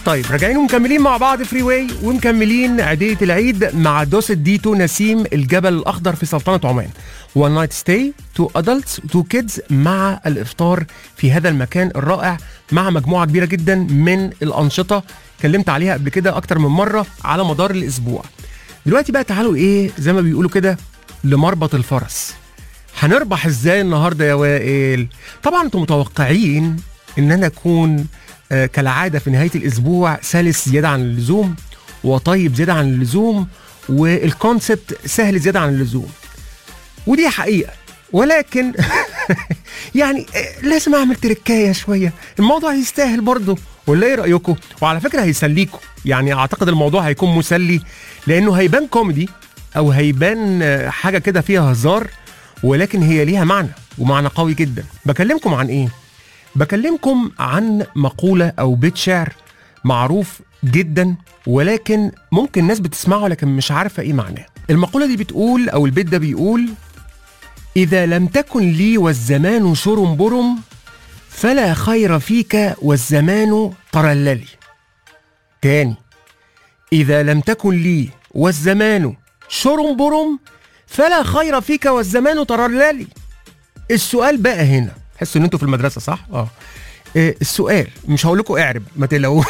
طيب راجعين ومكملين مع بعض فري واي ومكملين عيدية العيد مع دوسة ديتو نسيم الجبل الأخضر في سلطنة عمان وان نايت ستاي تو ادلتس تو كيدز مع الإفطار في هذا المكان الرائع مع مجموعة كبيرة جدا من الأنشطة اتكلمت عليها قبل كده أكتر من مرة على مدار الأسبوع دلوقتي بقى تعالوا إيه زي ما بيقولوا كده لمربط الفرس هنربح ازاي النهارده يا وائل طبعا انتم متوقعين ان انا اكون آه، كالعاده في نهايه الاسبوع سلس زياده عن اللزوم وطيب زياده عن اللزوم والكونسبت سهل زياده عن اللزوم ودي حقيقه ولكن يعني آه، لازم اعمل تركايه شويه الموضوع يستاهل برضه ولا ايه رايكم وعلى فكره هيسليكم يعني اعتقد الموضوع هيكون مسلي لانه هيبان كوميدي او هيبان آه، حاجه كده فيها هزار ولكن هي ليها معنى ومعنى قوي جدا بكلمكم عن ايه بكلمكم عن مقولة أو بيت شعر معروف جدا ولكن ممكن الناس بتسمعه لكن مش عارفة إيه معناه المقولة دي بتقول أو البيت ده بيقول إذا لم تكن لي والزمان شرم برم فلا خير فيك والزمان ترللي تاني إذا لم تكن لي والزمان شرم برم فلا خير فيك والزمان ترللي السؤال بقى هنا تحسوا ان انتوا في المدرسه صح اه إيه السؤال مش هقول لكم اعرب ما تقلقوش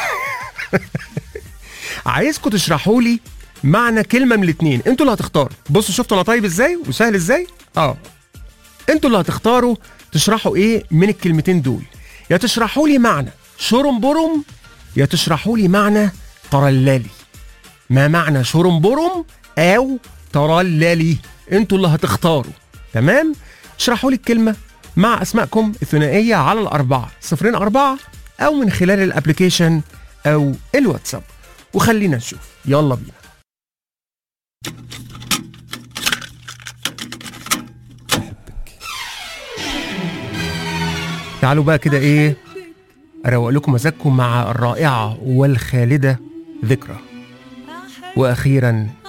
عايزكم تشرحوا لي معنى كلمه من الاثنين انتوا اللي هتختاروا بصوا شفتوا انا طيب ازاي وسهل ازاي اه انتوا اللي هتختاروا تشرحوا ايه من الكلمتين دول يا تشرحوا لي معنى شرم برم يا تشرحوا لي معنى ترللي ما معنى شرم برم او ترللي انتوا اللي هتختاروا تمام اشرحوا لي الكلمه مع اسمائكم الثنائيه على الاربعه صفرين اربعه او من خلال الابلكيشن او الواتساب وخلينا نشوف يلا بينا تعالوا بقى كده ايه اروق لكم مزاجكم مع الرائعه والخالده ذكرى واخيرا